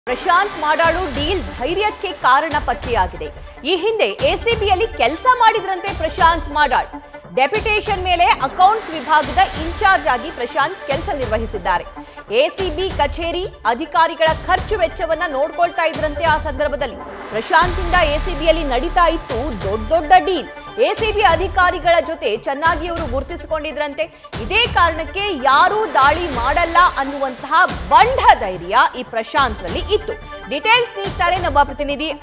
Prashant Madal deal ಧೈರ್ಯಕ್ಕೆ ಕಾರಣ ಪತ್ತೆಯಾಗಿದೆ ಈ ಹಿಂದೆ ಎಸಿಬಿಯಲ್ಲಿ ಕೆಲಸ ಮಾಡಿದ್ರಂತೆ ಪ್ರಶಾಂತ್ ಮಾಡಾಳ್ ಡೆಪ್ಯುಟೇಷನ್ ಮೇಲೆ ಅಕೌಂಟ್ಸ್ ವಿಭಾಗದ ಇನ್ಚಾರ್ಜ್ ಆಗಿ ಪ್ರಶಾಂತ್ ಕೆಲಸ ನಿರ್ವಹಿಸಿದ್ದಾರೆ ಎಸಿಬಿ ಕಚೇರಿ ಅಧಿಕಾರಿಗಳ ಖರ್ಚು ವೆಚ್ಚವನ್ನ ನೋಡ್ಕೊಳ್ತಾ ಇದ್ರಂತೆ ಆ ಸಂದರ್ಭದಲ್ಲಿ ಪ್ರಶಾಂತಿಂದ ಎಸಿಬಿಯಲ್ಲಿ ನಡೀತಾ ಇತ್ತು ದೊಡ್ಡ ದೊಡ್ಡ ಡೀಲ್ ಎಸಿಬಿ ಅಧಿಕಾರಿಗಳ ಜೊತೆ ಚೆನ್ನಾಗಿ ಅವರು ಗುರುತಿಸಿಕೊಂಡಿದ್ರಂತೆ ಇದೇ ಕಾರಣಕ್ಕೆ ಯಾರೂ ದಾಳಿ ಮಾಡಲ್ಲ ಅನ್ನುವಂತಹ ಬಂಡ ಧೈರ್ಯ ಈ ಪ್ರಶಾಂತ್ರಲ್ಲಿ ಇತ್ತು ಡೀಟೇಲ್ಸ್ ನೀಡ್ತಾರೆ ನಮ್ಮ ಪ್ರತಿನಿಧಿ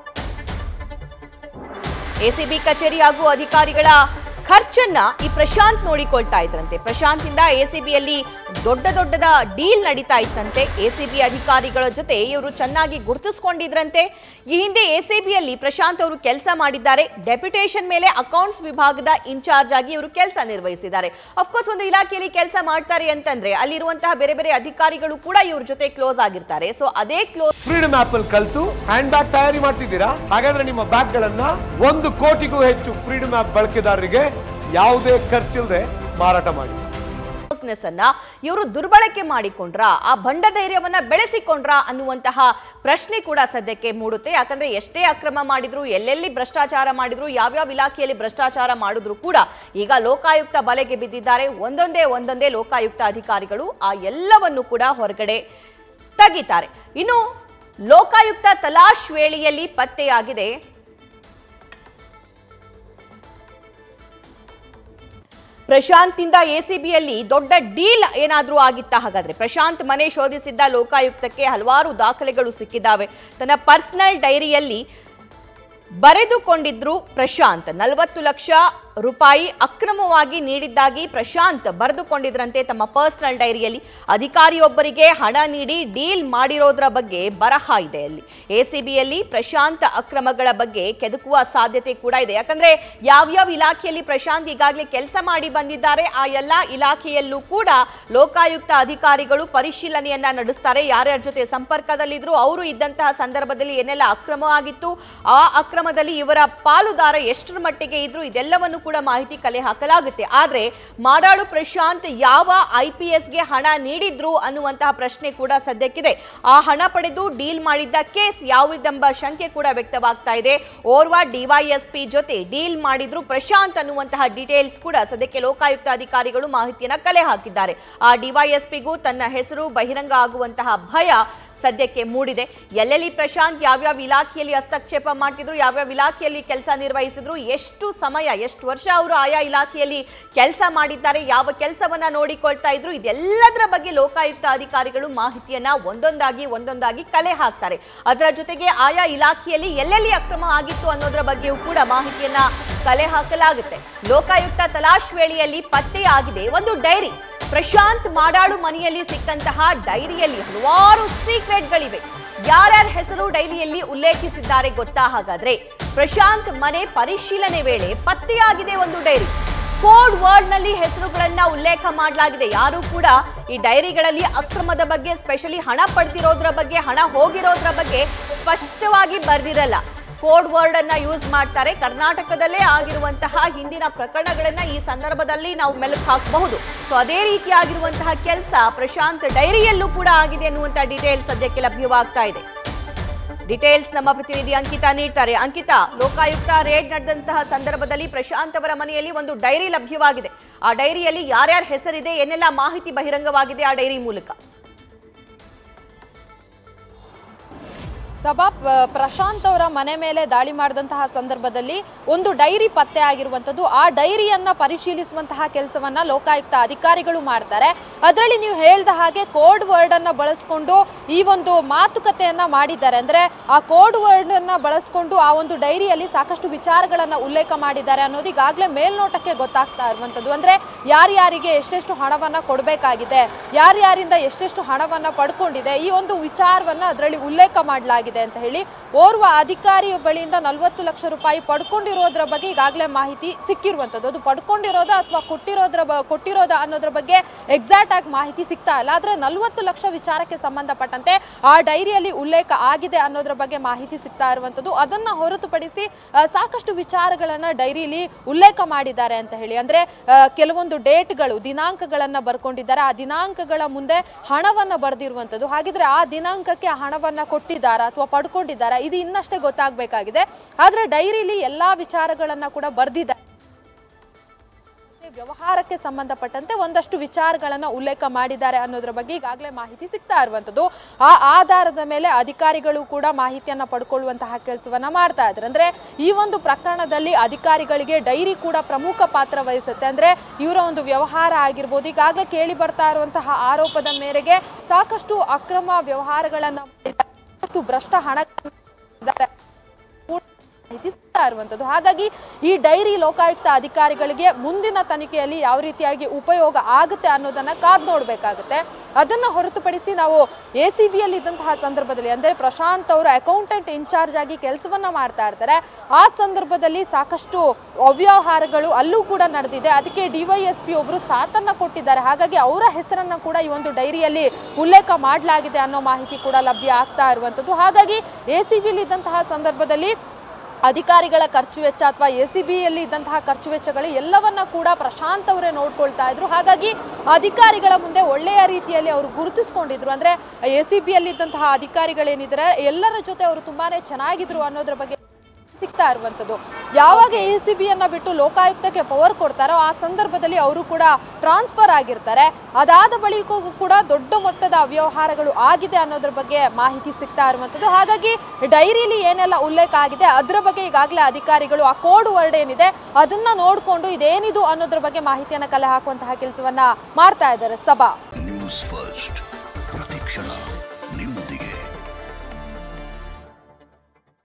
ಎಸಿಬಿ ಕಚೇರಿ ಹಾಗೂ ಅಧಿಕಾರಿಗಳ ಖರ್ಚನ್ನ ಈ ಪ್ರಶಾಂತ್ ನೋಡಿಕೊಳ್ತಾ ಇದ್ರಂತೆ ಪ್ರಶಾಂತಿಂದ ಎಸಿಬಿಯಲ್ಲಿ ದೊಡ್ಡ ದೊಡ್ಡದ ಡೀಲ್ ನಡೀತಾ ಇತ್ತಂತೆ ಎಸಿಬಿ ಅಧಿಕಾರಿಗಳ ಜೊತೆ ಇವರು ಚೆನ್ನಾಗಿ ಗುರುತಿಸ್ಕೊಂಡಿದ್ರಂತೆ ಈ ಹಿಂದೆ ಎಸಿಬಿಯಲ್ಲಿ ಪ್ರಶಾಂತ್ ಅವರು ಕೆಲಸ ಮಾಡಿದ್ದಾರೆ ಡೆಪ್ಯುಟೇಷನ್ ಮೇಲೆ ಅಕೌಂಟ್ಸ್ ವಿಭಾಗದ ಇನ್ಚಾರ್ಜ್ ಆಗಿ ಇವರು ಕೆಲಸ ನಿರ್ವಹಿಸಿದ್ದಾರೆ ಅಫ್ಕೋರ್ಸ್ ಒಂದು ಇಲಾಖೆಯಲ್ಲಿ ಕೆಲಸ ಮಾಡ್ತಾರೆ ಅಂತಂದ್ರೆ ಅಲ್ಲಿರುವಂತಹ ಬೇರೆ ಬೇರೆ ಅಧಿಕಾರಿಗಳು ಕೂಡ ಇವ್ರ ಜೊತೆ ಕ್ಲೋಸ್ ಆಗಿರ್ತಾರೆ ಸೊ ಅದೇ ಕ್ಲೋಸ್ ಫ್ರೀಡಮ್ ಆಪ್ ಅಲ್ಲಿ ಕಲ್ತು ಹ್ಯಾಂಡ್ ಬ್ಯಾಗ್ ತಯಾರಿ ಮಾಡ್ತಿದ್ದೀರಾ ಹಾಗಾದ್ರೆ ನಿಮ್ಮ ಬ್ಯಾಗ್ ಗಳನ್ನ ಒಂದು ಕೋಟಿಗೂ ಹೆಚ್ಚು ಫ್ರೀಡಮ್ ಆಪ್ ಬಳಕೆದಾರರಿಗೆ ಯಾವುದೇ ಖರ್ಚಿಲ್ಲದೆ ಮಾರಾಟ ಮಾಡಿ ಕ್ಲೋಸ್ನೆಸ್ ಅನ್ನ ಇವರು ದುರ್ಬಳಕೆ ಮಾಡಿಕೊಂಡ್ರ ಆ ಬಂಡ ಧೈರ್ಯವನ್ನ ಬೆಳೆಸಿಕೊಂಡ್ರ ಅನ್ನುವಂತಹ ಪ್ರಶ್ನೆ ಕೂಡ ಸದ್ಯಕ್ಕೆ ಮೂಡುತ್ತೆ ಯಾಕಂದ್ರೆ ಎಷ್ಟೇ ಅಕ್ರಮ ಮಾಡಿದ್ರು ಎಲ್ಲೆಲ್ಲಿ ಭ್ರಷ್ಟಾಚಾರ ಮಾಡಿದ್ರು ಯಾವ್ಯಾವ ಇಲಾಖೆಯಲ್ಲಿ ಭ್ರಷ್ಟಾಚಾರ ಮಾಡಿದ್ರು ಕೂಡ ಈಗ ಲೋಕಾಯುಕ್ತ ಬಲೆಗೆ ಬಿದ್ದಿದ್ದಾರೆ ಒಂದೊಂದೇ ಒಂದೊಂದೇ ಲೋಕಾಯುಕ್ತ ಅಧಿಕಾರಿಗಳು ಆ ಎಲ್ಲವನ್ನು ಕೂಡ ಹೊರಗಡೆ ತೆಗಿತಾರೆ ಇನ್ನು ಲೋಕಾಯುಕ್ತ ತಲಾಶ್ ವೇಳೆಯಲ್ಲಿ ಪತ್ತೆಯಾಗಿದೆ ಪ್ರಶಾಂತಿಂದ ಎಸಿಬಿಯಲ್ಲಿ ದೊಡ್ಡ ಡೀಲ್ ಏನಾದ್ರೂ ಆಗಿತ್ತಾ ಹಾಗಾದ್ರೆ ಪ್ರಶಾಂತ್ ಮನೆ ಶೋಧಿಸಿದ್ದ ಲೋಕಾಯುಕ್ತಕ್ಕೆ ಹಲವಾರು ದಾಖಲೆಗಳು ಸಿಕ್ಕಿದ್ದಾವೆ ತನ್ನ ಪರ್ಸನಲ್ ಡೈರಿಯಲ್ಲಿ ಬರೆದುಕೊಂಡಿದ್ರು ಪ್ರಶಾಂತ್ ನಲವತ್ತು ಲಕ್ಷ ರೂಪಾಯಿ ಅಕ್ರಮವಾಗಿ ನೀಡಿದ್ದಾಗಿ ಪ್ರಶಾಂತ್ ಬರೆದುಕೊಂಡಿದ್ರಂತೆ ತಮ್ಮ ಪರ್ಸನಲ್ ಡೈರಿಯಲ್ಲಿ ಅಧಿಕಾರಿಯೊಬ್ಬರಿಗೆ ಹಣ ನೀಡಿ ಡೀಲ್ ಮಾಡಿರೋದ್ರ ಬಗ್ಗೆ ಬರಹ ಇದೆ ಅಲ್ಲಿ ಎಸಿಬಿಯಲ್ಲಿ ಪ್ರಶಾಂತ್ ಅಕ್ರಮಗಳ ಬಗ್ಗೆ ಕೆದಕುವ ಸಾಧ್ಯತೆ ಕೂಡ ಇದೆ ಯಾಕಂದ್ರೆ ಯಾವ್ಯಾವ ಇಲಾಖೆಯಲ್ಲಿ ಪ್ರಶಾಂತ್ ಈಗಾಗಲೇ ಕೆಲಸ ಮಾಡಿ ಬಂದಿದ್ದಾರೆ ಆ ಎಲ್ಲಾ ಇಲಾಖೆಯಲ್ಲೂ ಕೂಡ ಲೋಕಾಯುಕ್ತ ಅಧಿಕಾರಿಗಳು ಪರಿಶೀಲನೆಯನ್ನ ನಡೆಸ್ತಾರೆ ಯಾರ್ಯಾರ ಜೊತೆ ಸಂಪರ್ಕದಲ್ಲಿದ್ರು ಅವರು ಇದ್ದಂತಹ ಸಂದರ್ಭದಲ್ಲಿ ಏನೆಲ್ಲ ಅಕ್ರಮ ಆಗಿತ್ತು ಆ ಅಕ್ರಮದಲ್ಲಿ ಇವರ ಪಾಲುದಾರ ಎಷ್ಟರ ಮಟ್ಟಿಗೆ ಇದ್ರು ಇದೆಲ್ಲವನ್ನು ಕೂಡ ಮಾಹಿತಿ ಕಲೆ ಹಾಕಲಾಗುತ್ತೆ ಆದ್ರೆ ಮಾಡಾಳು ಪ್ರಶಾಂತ್ ಯಾವ ಐ ಪಿ ಎಸ್ಗೆ ಹಣ ನೀಡಿದ್ರು ಅನ್ನುವಂತಹ ಪ್ರಶ್ನೆ ಕೂಡ ಸದ್ಯಕ್ಕಿದೆ ಆ ಹಣ ಪಡೆದು ಡೀಲ್ ಮಾಡಿದ್ದ ಕೇಸ್ ಯಾವುದೆಂಬ ಶಂಕೆ ಕೂಡ ವ್ಯಕ್ತವಾಗ್ತಾ ಇದೆ ಓರ್ವ ಡಿವೈಎಸ್ಪಿ ಜೊತೆ ಡೀಲ್ ಮಾಡಿದ್ರು ಪ್ರಶಾಂತ್ ಅನ್ನುವಂತಹ ಡೀಟೇಲ್ಸ್ ಕೂಡ ಸದ್ಯಕ್ಕೆ ಲೋಕಾಯುಕ್ತ ಅಧಿಕಾರಿಗಳು ಮಾಹಿತಿಯನ್ನ ಕಲೆ ಹಾಕಿದ್ದಾರೆ ಆ ಡಿವೈಎಸ್ಪಿಗೂ ತನ್ನ ಹೆಸರು ಬಹಿರಂಗ ಆಗುವಂತಹ ಭಯ ಸದ್ಯಕ್ಕೆ ಮೂಡಿದೆ ಎಲ್ಲೆಲ್ಲಿ ಪ್ರಶಾಂತ್ ಯಾವ್ಯಾವ ಇಲಾಖೆಯಲ್ಲಿ ಹಸ್ತಕ್ಷೇಪ ಮಾಡ್ತಿದ್ರು ಯಾವ್ಯಾವ ಇಲಾಖೆಯಲ್ಲಿ ಕೆಲಸ ನಿರ್ವಹಿಸಿದ್ರು ಎಷ್ಟು ಸಮಯ ಎಷ್ಟು ವರ್ಷ ಅವರು ಆಯಾ ಇಲಾಖೆಯಲ್ಲಿ ಕೆಲಸ ಮಾಡಿದ್ದಾರೆ ಯಾವ ಕೆಲಸವನ್ನ ನೋಡಿಕೊಳ್ತಾ ಇದ್ರು ಇದೆಲ್ಲದರ ಬಗ್ಗೆ ಲೋಕಾಯುಕ್ತ ಅಧಿಕಾರಿಗಳು ಮಾಹಿತಿಯನ್ನ ಒಂದೊಂದಾಗಿ ಒಂದೊಂದಾಗಿ ಕಲೆ ಹಾಕ್ತಾರೆ ಅದರ ಜೊತೆಗೆ ಆಯಾ ಇಲಾಖೆಯಲ್ಲಿ ಎಲ್ಲೆಲ್ಲಿ ಅಕ್ರಮ ಆಗಿತ್ತು ಅನ್ನೋದರ ಬಗ್ಗೆಯೂ ಕೂಡ ಮಾಹಿತಿಯನ್ನ ಕಲೆ ಹಾಕಲಾಗುತ್ತೆ ಲೋಕಾಯುಕ್ತ ತಲಾಶ್ ವೇಳೆಯಲ್ಲಿ ಪತ್ತೆಯಾಗಿದೆ ಒಂದು ಡೈರಿ ಪ್ರಶಾಂತ್ ಮಾಡಾಳು ಮನೆಯಲ್ಲಿ ಸಿಕ್ಕಂತಹ ಡೈರಿಯಲ್ಲಿ ಹಲವಾರು ಸೀಕ್ರೆಟ್ಗಳಿವೆ ಯಾರ್ಯಾರ ಹೆಸರು ಡೈರಿಯಲ್ಲಿ ಉಲ್ಲೇಖಿಸಿದ್ದಾರೆ ಗೊತ್ತಾ ಹಾಗಾದ್ರೆ ಪ್ರಶಾಂತ್ ಮನೆ ಪರಿಶೀಲನೆ ವೇಳೆ ಪತ್ತೆಯಾಗಿದೆ ಒಂದು ಡೈರಿ ಕೋಡ್ ವರ್ಡ್ ನಲ್ಲಿ ಹೆಸರುಗಳನ್ನ ಉಲ್ಲೇಖ ಮಾಡಲಾಗಿದೆ ಯಾರು ಕೂಡ ಈ ಡೈರಿಗಳಲ್ಲಿ ಅಕ್ರಮದ ಬಗ್ಗೆ ಸ್ಪೆಷಲಿ ಹಣ ಪಡೆದಿರೋದ್ರ ಬಗ್ಗೆ ಹಣ ಹೋಗಿರೋದ್ರ ಬಗ್ಗೆ ಸ್ಪಷ್ಟವಾಗಿ ಬರ್ದಿರಲ್ಲ ಕೋಡ್ ವರ್ಡ್ ಅನ್ನ ಯೂಸ್ ಮಾಡ್ತಾರೆ ಕರ್ನಾಟಕದಲ್ಲೇ ಆಗಿರುವಂತಹ ಹಿಂದಿನ ಪ್ರಕರಣಗಳನ್ನ ಈ ಸಂದರ್ಭದಲ್ಲಿ ನಾವು ಮೆಲುಕು ಹಾಕಬಹುದು ಸೊ ಅದೇ ರೀತಿಯಾಗಿರುವಂತಹ ಕೆಲಸ ಪ್ರಶಾಂತ್ ಡೈರಿಯಲ್ಲೂ ಕೂಡ ಆಗಿದೆ ಅನ್ನುವಂತಹ ಡೀಟೇಲ್ಸ್ ಸದ್ಯಕ್ಕೆ ಲಭ್ಯವಾಗ್ತಾ ಇದೆ ಡೀಟೇಲ್ಸ್ ನಮ್ಮ ಪ್ರತಿನಿಧಿ ಅಂಕಿತಾ ನೀಡ್ತಾರೆ ಅಂಕಿತಾ ಲೋಕಾಯುಕ್ತ ರೇಡ್ ನಡೆದಂತಹ ಸಂದರ್ಭದಲ್ಲಿ ಪ್ರಶಾಂತ್ ಅವರ ಮನೆಯಲ್ಲಿ ಒಂದು ಡೈರಿ ಲಭ್ಯವಾಗಿದೆ ಆ ಡೈರಿಯಲ್ಲಿ ಯಾರ್ಯಾರ ಹೆಸರಿದೆ ಏನೆಲ್ಲ ಮಾಹಿತಿ ಬಹಿರಂಗವಾಗಿದೆ ಆ ಡೈರಿ ಮೂಲಕ ಸಭಾ ಪ- ಪ್ರಶಾಂತ್ ಅವರ ಮನೆ ಮೇಲೆ ದಾಳಿ ಮಾಡಿದಂತಹ ಸಂದರ್ಭದಲ್ಲಿ ಒಂದು ಡೈರಿ ಪತ್ತೆ ಆಗಿರುವಂಥದ್ದು ಆ ಡೈರಿಯನ್ನ ಪರಿಶೀಲಿಸುವಂತಹ ಕೆಲಸವನ್ನ ಲೋಕಾಯುಕ್ತ ಅಧಿಕಾರಿಗಳು ಮಾಡ್ತಾರೆ ಅದರಲ್ಲಿ ನೀವು ಹೇಳ್ದ ಹಾಗೆ ಕೋಡ್ ವರ್ಡ್ ಅನ್ನ ಬಳಸ್ಕೊಂಡು ಈ ಒಂದು ಮಾತುಕತೆಯನ್ನ ಮಾಡಿದ್ದಾರೆ ಅಂದ್ರೆ ಆ ಕೋಡ್ ವರ್ಡ್ ಅನ್ನ ಬಳಸ್ಕೊಂಡು ಆ ಒಂದು ಡೈರಿಯಲ್ಲಿ ಸಾಕಷ್ಟು ವಿಚಾರಗಳನ್ನ ಉಲ್ಲೇಖ ಮಾಡಿದ್ದಾರೆ ಅನ್ನೋದು ಈಗಾಗಲೇ ಮೇಲ್ನೋಟಕ್ಕೆ ಗೊತ್ತಾಗ್ತಾ ಇರುವಂಥದ್ದು ಅಂದ್ರೆ ಯಾರ್ಯಾರಿಗೆ ಎಷ್ಟೆಷ್ಟು ಹಣವನ್ನ ಕೊಡಬೇಕಾಗಿದೆ ಯಾರ್ಯಾರಿಂದ ಎಷ್ಟೆಷ್ಟು ಹಣವನ್ನ ಪಡ್ಕೊಂಡಿದೆ ಈ ಒಂದು ವಿಚಾರವನ್ನ ಅದರಲ್ಲಿ ಉಲ್ಲೇಖ ಮಾಡಲಾಗಿದೆ ಆಗಿದೆ ಅಂತ ಹೇಳಿ ಓರ್ವ ಅಧಿಕಾರಿಯ ಬಳಿಯಿಂದ ನಲವತ್ತು ಲಕ್ಷ ರೂಪಾಯಿ ಪಡ್ಕೊಂಡಿರೋದ್ರ ಬಗ್ಗೆ ಈಗಾಗಲೇ ಮಾಹಿತಿ ಸಿಕ್ಕಿರುವಂತದ್ದು ಅದು ಪಡ್ಕೊಂಡಿರೋದ ಅಥವಾ ಕೊಟ್ಟಿರೋದ್ರ ಬ- ಕೊಟ್ಟಿರೋದ ಅನ್ನೋದ್ರ ಬಗ್ಗೆ ಎಕ್ಸಾಕ್ಟ್ ಆಗಿ ಮಾಹಿತಿ ಸಿಗ್ತಾ ಇಲ್ಲ ಆದ್ರೆ ನಲವತ್ತು ಲಕ್ಷ ವಿಚಾರಕ್ಕೆ ಸಂಬಂಧಪಟ್ಟಂತೆ ಆ ಡೈರಿಯಲ್ಲಿ ಉಲ್ಲೇಖ ಆಗಿದೆ ಅನ್ನೋದ್ರ ಬಗ್ಗೆ ಮಾಹಿತಿ ಸಿಗ್ತಾ ಇರುವಂತದ್ದು ಅದನ್ನ ಹೊರತುಪಡಿಸಿ ಆ, ಸಾಕಷ್ಟು ವಿಚಾರಗಳನ್ನ ಡೈರಿಲಿ ಉಲ್ಲೇಖ ಮಾಡಿದ್ದಾರೆ ಅಂತ ಹೇಳಿ ಅಂದ್ರೆ ಆ, ಕೆಲವೊಂದು ಡೇಟ್ಗಳು ದಿನಾಂಕಗಳನ್ನ ಬರ್ಕೊಂಡಿದ್ದಾರೆ ಆ ದಿನಾಂಕಗಳ ಮುಂದೆ ಹಣವನ್ನ ಬರೆದಿರುವಂತದ್ದು ಹಾಗಿದ್ರೆ ಆ ದಿನಾಂಕಕ್ಕೆ ಆ ಹಣವನ್ನ ಕೊಟ್ಟಿದ್ದಾರಾ ಅಥವಾ ಪಡ್ಕೊಂಡಿದ್ದಾರಾ ಇದು ಇನ್ನಷ್ಟೇ ಗೊತ್ತಾಗಬೇಕಾಗಿದೆ ಆದ್ರೆ ಡೈರಿಲಿ ಎಲ್ಲಾ ವಿಚಾರಗಳನ್ನ ಕೂಡ ಬರ್ದಿದ್ದಾರೆ ವ್ಯವಹಾರಕ್ಕೆ ಸಂಬಂಧಪಟ್ಟಂತೆ ಒಂದಷ್ಟು ವಿಚಾರಗಳನ್ನ ಉಲ್ಲೇಖ ಮಾಡಿದ್ದಾರೆ ಅನ್ನೋದ್ರ ಬಗ್ಗೆ ಈಗಾಗಲೇ ಮಾಹಿತಿ ಸಿಗ್ತಾ ಇರುವಂತದ್ದು ಆ ಆಧಾರದ ಮೇಲೆ ಅಧಿಕಾರಿಗಳು ಕೂಡ ಮಾಹಿತಿಯನ್ನ ಪಡ್ಕೊಳ್ಳುವಂತಹ ಕೆಲಸವನ್ನ ಮಾಡ್ತಾ ಇದ್ದಾರೆ ಅಂದ್ರೆ ಈ ಒಂದು ಪ್ರಕರಣದಲ್ಲಿ ಅಧಿಕಾರಿಗಳಿಗೆ ಡೈರಿ ಕೂಡ ಪ್ರಮುಖ ಪಾತ್ರ ವಹಿಸುತ್ತೆ ಅಂದ್ರೆ ಇವರ ಒಂದು ವ್ಯವಹಾರ ಆಗಿರ್ಬೋದು ಈಗಾಗಲೇ ಕೇಳಿ ಬರ್ತಾ ಇರುವಂತಹ ಆರೋಪದ ಮೇರೆಗೆ ಸಾಕಷ್ಟು ಅಕ್ರಮ ವ್ಯವಹಾರಗಳನ್ನ ಮಾಡಿದ್ದಾರೆ, ಸಾಕಷ್ಟು ಭ್ರಷ್ಟ ಹಣ ಮಾಡಿದ್ದಾರೆ. ಮಾಹಿತಿ ಸಿಗ್ತಾ ಇರುವಂತದ್ದು ಹಾಗಾಗಿ ಈ ಡೈರಿ ಲೋಕಾಯುಕ್ತ ಅಧಿಕಾರಿಗಳಿಗೆ ಮುಂದಿನ ತನಿಖೆಯಲ್ಲಿ ಯಾವ ರೀತಿಯಾಗಿ ಉಪಯೋಗ ಆಗುತ್ತೆ ಅನ್ನೋದನ್ನ ಕಾದ್ ನೋಡ್ಬೇಕಾಗುತ್ತೆ ಅದನ್ನ ಹೊರತುಪಡಿಸಿ ನಾವು ಎ ಸಿ ಬಿಯಲ್ಲಿ ಇದ್ದಂತಹ ಸಂದರ್ಭದಲ್ಲಿ ಅಂದ್ರೆ ಪ್ರಶಾಂತ್ ಅವರು ಅಕೌಂಟೆಂಟ್ ಇನ್ಚಾರ್ಜ್ ಆಗಿ ಕೆಲಸವನ್ನ ಮಾಡ್ತಾ ಇರ್ತಾರೆ ಆ ಸಂದರ್ಭದಲ್ಲಿ ಸಾಕಷ್ಟು ಅವ್ಯವಹಾರಗಳು ಅಲ್ಲೂ ಕೂಡ ನಡೆದಿದೆ ಅದಕ್ಕೆ ಡಿವೈಎಸ್ಪಿ ಒಬ್ರು ಸಾಥನ್ನ ಕೊಟ್ಟಿದ್ದಾರೆ ಹಾಗಾಗಿ ಅವರ ಹೆಸರನ್ನ ಕೂಡ ಈ ಒಂದು ಡೈರಿಯಲ್ಲಿ ಉಲ್ಲೇಖ ಮಾಡಲಾಗಿದೆ ಅನ್ನೋ ಮಾಹಿತಿ ಕೂಡ ಲಭ್ಯ ಆಗ್ತಾ ಇರುವಂತದ್ದು ಹಾಗಾಗಿ ಎ ಸಿ ಬಿಯಲ್ಲಿ ಇದ್ದಂತಹ ಸಂದರ್ಭದಲ್ಲಿ ಅಧಿಕಾರಿಗಳ ಖರ್ಚು ವೆಚ್ಚ ಅಥವಾ ಎ ಸಿ ಬಿಯಲ್ಲಿ ಇದ್ದಂತಹ ಖರ್ಚು ವೆಚ್ಚಗಳು ಎಲ್ಲವನ್ನ ಕೂಡ ಪ್ರಶಾಂತ್ ಅವರೇ ನೋಡ್ಕೊಳ್ತಾ ಇದ್ರು ಹಾಗಾಗಿ ಅಧಿಕಾರಿಗಳ ಮುಂದೆ ಒಳ್ಳೆಯ ರೀತಿಯಲ್ಲಿ ಅವರು ಗುರುತಿಸ್ಕೊಂಡಿದ್ರು ಅಂದ್ರೆ ಎ ಸಿ ಬಿಯಲ್ಲಿ ಇದ್ದಂತಹ ಅಧಿಕಾರಿಗಳೇನಿದ್ದಾರೆ ಎಲ್ಲರ ಜೊತೆ ಅವರು ತುಂಬಾನೇ ಚೆನ್ನಾಗಿದ್ರು ಅನ್ನೋದ್ರ ಬಗ್ಗೆ ಸಿಗ್ತಾ ಇರುವಂತದ್ದು ಯಾವಾಗ ಎ ಸಿ ಬಿಯನ್ನ ಬಿಟ್ಟು ಲೋಕಾಯುಕ್ತಕ್ಕೆ ಪವರ್ ಕೊಡ್ತಾರೋ ಆ ಸಂದರ್ಭದಲ್ಲಿ ಅವರು ಕೂಡ ಟ್ರಾನ್ಸ್ಫರ್ ಆಗಿರ್ತಾರೆ ಅದಾದ ಬಳಿಕ ಕೂಡ ದೊಡ್ಡ ಮೊತ್ತದ ಅವ್ಯವಹಾರಗಳು ಆಗಿದೆ ಅನ್ನೋದ್ರ ಬಗ್ಗೆ ಮಾಹಿತಿ ಸಿಗ್ತಾ ಇರುವಂತದ್ದು ಹಾಗಾಗಿ ಡೈರಿಲಿ ಏನೆಲ್ಲ ಉಲ್ಲೇಖ ಆಗಿದೆ ಅದರ ಬಗ್ಗೆ ಈಗಾಗಲೇ ಅಧಿಕಾರಿಗಳು ಆ ಕೋಡ್ ವರ್ಡ್ ಏನಿದೆ ಅದನ್ನ ನೋಡ್ಕೊಂಡು ಇದೇನಿದು ಅನ್ನೋದ್ರ ಬಗ್ಗೆ ಮಾಹಿತಿಯನ್ನ ಕಲೆ ಹಾಕುವಂತಹ ಕೆಲಸವನ್ನ ಮಾಡ್ತಾ ಇದ್ದಾರೆ ಸಭಾ ನ್ಯೂಸ್ ಫಸ್ಟ್